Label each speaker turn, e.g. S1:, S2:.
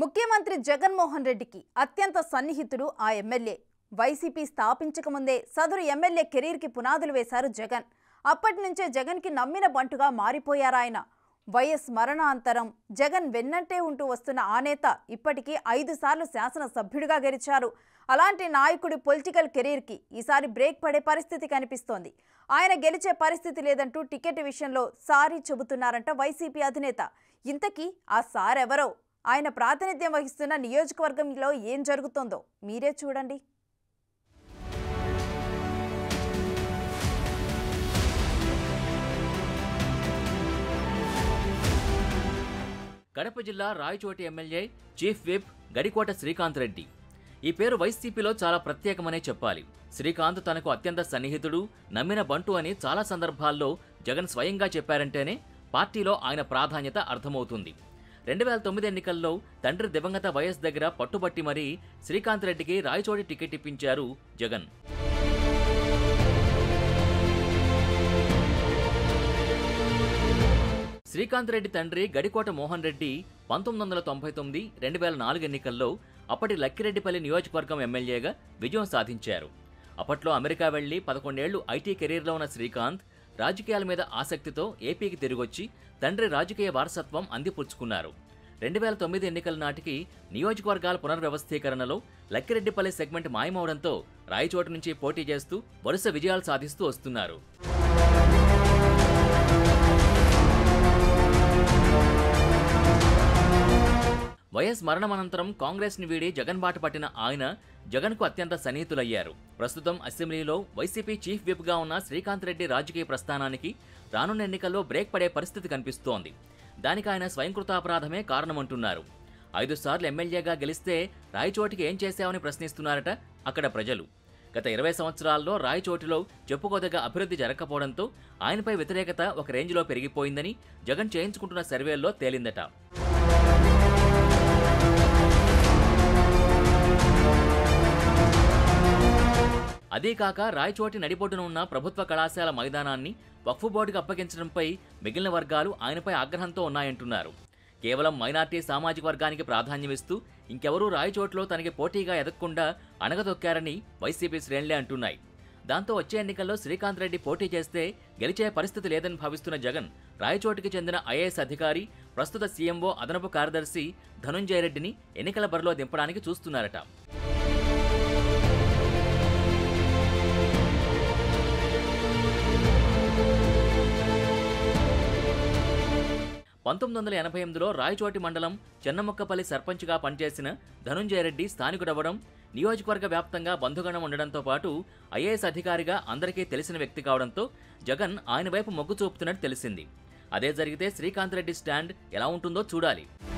S1: ముఖ్యమంత్రి జగన్మోహన్ రెడ్డికి అత్యంత సన్నిహితుడు ఆ ఎమ్మెల్యే వైసీపీ స్థాపించకముందే సదరు ఎమ్మెల్యే కెరీర్కి పునాదులు వేశారు జగన్ అప్పటి నుంచే జగన్కి నమ్మిన బంటుగా మారిపోయారాయన వైఎస్ మరణాంతరం జగన్ వెన్నంటే ఉంటూ వస్తున్న ఆ నేత ఇప్పటికీ ఐదు సార్లు శాసనసభ్యుడిగా గెలిచారు అలాంటి నాయకుడి పొలిటికల్ కెరీర్కి ఈసారి బ్రేక్ పడే పరిస్థితి కనిపిస్తోంది ఆయన గెలిచే పరిస్థితి లేదంటూ టికెట్ విషయంలో సారీ చెబుతున్నారంట వైసీపీ అధినేత ఇంతకీ ఆ సార్ ఎవరో ఆయన ప్రాతినిధ్యం వహిస్తున్న నియోజకవర్గంలో ఏం జరుగుతోందో మీరే చూడండి
S2: కడప జిల్లా Rayachoti MLA chief whip Gadikota Srikanth Reddy ఈ పేరు వైసీపీలో చాలా ప్రత్యేకమనే చెప్పాలి శ్రీకాంత్ తనకు అత్యంత సన్నిహితుడు నమ్మిన బంటు అని చాలా సందర్భాల్లో జగన్ స్వయంగా చెప్పారంటేనే పార్టీలో ఆయన ప్రాధాన్యత అర్థమవుతుంది రెండు వేల తొమ్మిది ఎన్నికల్లో తండ్రి దివంగత వైఎస్ దగ్గర పట్టుబట్టి మరీ శ్రీకాంత్ రెడ్డికి రాయచోటి టికెట్ ఇప్పించారు జగన్ శ్రీకాంత్ రెడ్డి తండ్రి గడికోట మోహన్ రెడ్డి పంతొమ్మిది వందల తొంభై తొమ్మిది రెండు వేల నాలుగు ఎన్నికల్లో అప్పటి లక్కిరెడ్డిపల్లి నియోజకవర్గం ఎమ్మెల్యేగా విజయం సాధించారు అప్పట్లో అమెరికా వెళ్లి పదకొండేళ్లు ఐటీ కెరీర్లో ఉన్న శ్రీకాంత్ రాజకీయాల మీద ఆసక్తితో ఏపీకి తిరిగొచ్చి తండ్రి రాజకీయ వారసత్వం అందిపుచ్చుకున్నారు రెండు వేల తొమ్మిది ఎన్నికల నాటికి నియోజకవర్గాల పునర్వ్యవస్థీకరణలో లక్కిరెడ్డిపల్లి సెగ్మెంట్ మాయమవడంతో రాయచోటు నుంచి పోటీ చేస్తూ వరుస విజయాలు సాధిస్తూ వస్తున్నారు వైఎస్ మరణమనంతరం కాంగ్రెస్ని వీడి జగన్ బాట పట్టిన ఆయన జగన్కు అత్యంత సన్నిహితులయ్యారు ప్రస్తుతం అసెంబ్లీలో వైసీపీ చీఫ్ విప్గా ఉన్న శ్రీకాంత్ రెడ్డి రాజకీయ ప్రస్థానానికి రానున్న ఎన్నికల్లో బ్రేక్ పడే పరిస్థితి కనిపిస్తోంది దానికి ఆయన స్వయంకృతాపరాధమే కారణమంటున్నారు ఐదు సార్లు ఎమ్మెల్యేగా గెలిస్తే రాయచోటికి ఏం చేశావని ప్రశ్నిస్తున్నారట అక్కడ ప్రజలు గత ఇరవై సంవత్సరాల్లో రాయచోటిలో చెప్పుకోదగ్గ అభివృద్ధి జరగకపోవడంతో ఆయనపై వ్యతిరేకత ఒక రేంజ్లో పెరిగిపోయిందని జగన్ చేయించుకుంటున్న సర్వేల్లో తేలిందట అదే కాక రాయచోటి నడిబొడ్డున ఉన్న ప్రభుత్వ కళాశాల మైదానాన్ని వక్ఫ్ బోర్డుకు అప్పగించడంపై మిగిలిన వర్గాలు ఆయనపై ఆగ్రహంతో ఉన్నాయంటున్నారు కేవలం మైనార్టీ సామాజిక వర్గానికి ప్రాధాన్యమిస్తూ ఇంకెవరూ రాయచోట్లో తనకి పోటీగా ఎదగకుండా అణగదొక్కారని వైసీపీ శ్రేణులే అంటున్నాయి దాంతో వచ్చే ఎన్నికల్లో శ్రీకాంత్ రెడ్డి పోటీ చేస్తే గెలిచే పరిస్థితి లేదని భావిస్తున్న జగన్ రాయచోటికి చెందిన ఐఏఎస్ అధికారి ప్రస్తుత సీఎంఓ అదనపు కార్యదర్శి ధనుంజయ రెడ్డిని ఎన్నికల బరిలో దింపడానికి చూస్తున్నారట పంతొమ్మిది వందల ఎనభై ఎనిమిదిలో రాయచోటి మండలం చెన్నముక్కపల్లి సర్పంచ్గా పనిచేసిన ధనుంజయ రెడ్డి స్థానికుడవ్వడం నియోజకవర్గ వ్యాప్తంగా బంధుగణం ఉండడంతో పాటు ఐఏఎస్ అధికారిగా అందరికీ తెలిసిన వ్యక్తి కావడంతో జగన్ ఆయన వైపు మొగ్గు చూపుతున్నట్టు తెలిసింది అదే జరిగితే శ్రీకాంత్ రెడ్డి స్టాండ్ ఎలా ఉంటుందో చూడాలి